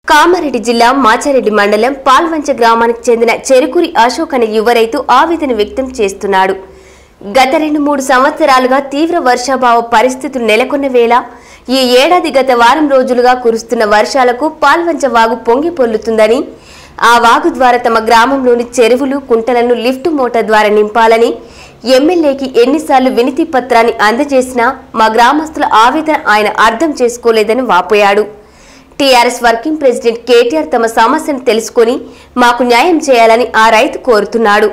కామారెడ్డి జిల్లా మాచారెడ్డి మండలం పాల్వంచ గ్రామానికి చెందిన చెరుకురి అశోక్ అనే యువ రైతు ఆవేదన వ్యక్తం చేస్తున్నాడు గత రెండు మూడు సంవత్సరాలుగా తీవ్ర వర్షాభావ పరిస్థితులు నెలకొన్న వేళ ఈ ఏడాది గత వారం రోజులుగా కురుస్తున్న వర్షాలకు పాల్వంచ వాగు పొంగి పొల్లుతుందని ఆ వాగు ద్వారా తమ గ్రామంలోని చెరువులు కుంటలను లిఫ్ట్ మోటార్ ద్వారా నింపాలని ఎమ్మెల్యేకి ఎన్నిసార్లు వినతి పత్రాన్ని అందజేసినా మా గ్రామస్తుల ఆవేదన ఆయన అర్థం చేసుకోలేదని వాపోయాడు టీఆర్ఎస్ వర్కింగ్ ప్రెసిడెంట్ కేటీఆర్ తమ సమస్యను తెలుసుకొని మాకు న్యాయం చేయాలని ఆ రైతు కోరుతున్నాడు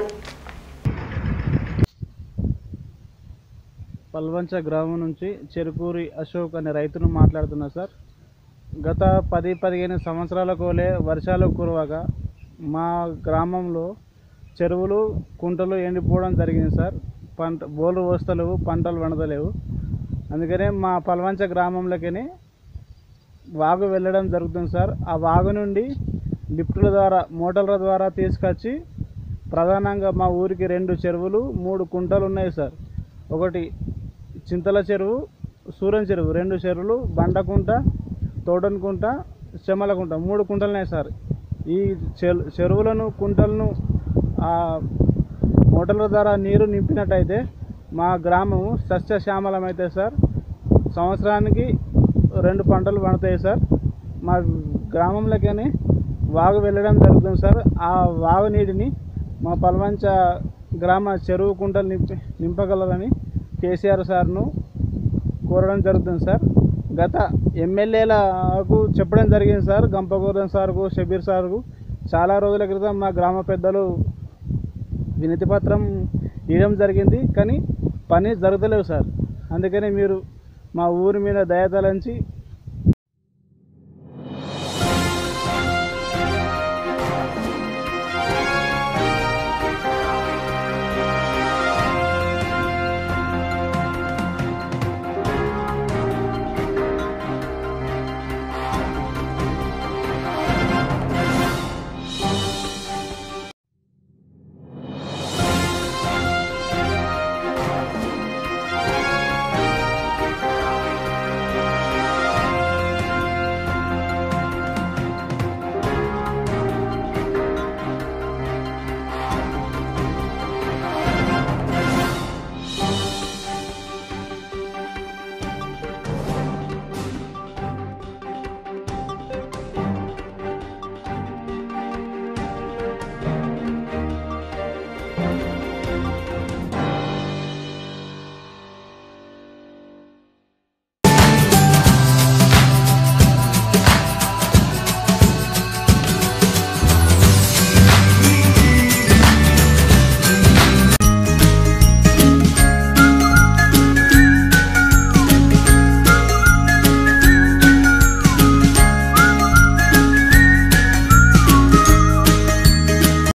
పల్వంచ గ్రామం నుంచి చెరుకూరి అశోక్ అనే రైతును మాట్లాడుతున్నా సార్ గత పది పదిహేను సంవత్సరాల కోలే వర్షాలు కురవగా మా గ్రామంలో చెరువులు కుంటలు ఎండిపోవడం జరిగింది సార్ పంట బోర్లు వస్తలేవు పంటలు పండతలేవు అందుకనే మా పల్వంచ గ్రామంలోకి వాగు వెళ్ళడం జరుగుతుంది సార్ ఆ వాగు నుండి లిఫ్టుల ద్వారా మోటార్ల ద్వారా తీసుకొచ్చి ప్రధానంగా మా ఊరికి రెండు చెరువులు మూడు కుంటలు ఉన్నాయి సార్ ఒకటి చింతల చెరువు సూర్యం చెరువు రెండు చెరువులు బండకుంట తోటనుకుంట చెమలకుంట మూడు కుంటలు ఉన్నాయి సార్ ఈ చెరు చెరువులను కుంటలను ఆ మోటార్ల ద్వారా నీరు నింపినట్టయితే మా గ్రామము సస్యశ్యామలం అయితే సార్ సంవత్సరానికి రెండు పంటలు పండుతాయి సార్ మా గ్రామంలోకి వాగు వెళ్ళడం జరుగుతుంది సార్ ఆ వాగు నీటిని మా పల్వంచ గ్రామ చెరువు కుంటలు నింపి నింపగలరని కేసీఆర్ సార్ను కోరడం జరుగుతుంది సార్ గత ఎమ్మెల్యేలకు చెప్పడం జరిగింది సార్ గంపగోదం సార్కు షబీర్ సార్కు చాలా రోజుల క్రితం మా గ్రామ పెద్దలు వినతి పత్రం ఇవ్వడం జరిగింది కానీ పని జరగలేవు సార్ అందుకని మీరు మా ఊరి మీద దయతలంచి